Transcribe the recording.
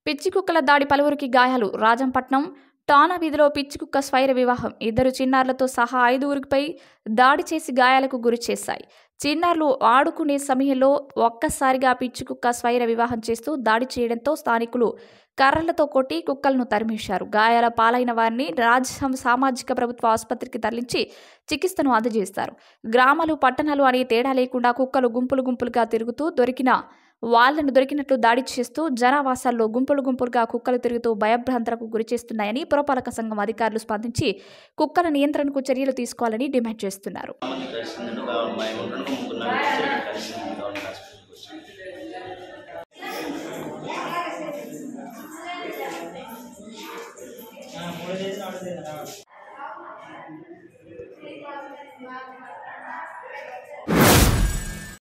పిచ్చి కుక్కల దాడి పలువురికి గాయాలు రాజంపట్నం టానా వీధిలో పిచ్చి కుక్క స్వైర వివాహం ఇద్దరు చిన్నారులతో సహా ఐదుగురిపై దాడి చేసి గాయాలకు గురి చేశాయి చిన్నారులు ఆడుకునే సమయంలో ఒక్కసారిగా పిచ్చి కుక్క స్వైర వివాహం చేస్తూ దాడి చేయడంతో స్థానికులు కర్రలతో కొట్టి కుక్కలను తరిమేశారు గాయాల పాలైన వారిని రాజ్యం సామాజిక ప్రభుత్వ ఆసుపత్రికి తరలించి చికిత్సను అందజేస్తారు గ్రామాలు పట్టణాలు అనే తేడా లేకుండా కుక్కలు గుంపులు గుంపులుగా తిరుగుతూ దొరికిన వాళ్లను దొరికినట్లు దాడి చేస్తూ జనావాసాల్లో గుంపులు గుంపులుగా కుక్కలు తిరుగుతూ భయభ్రాంతులకు గురి చేస్తున్నాయని పురపాలక సంఘం అధికారులు స్పందించి కుక్కల నియంత్రణకు చర్యలు తీసుకోవాలని డిమాండ్ చేస్తున్నారు మంది కలిసిందంటే ఒక అమ్మాయి ఉంటాను ఒక ముగ్గురు నలుగురు వచ్చి కలిసింది గవర్నమెంట్ హాస్పిటల్కి వచ్చి ఆ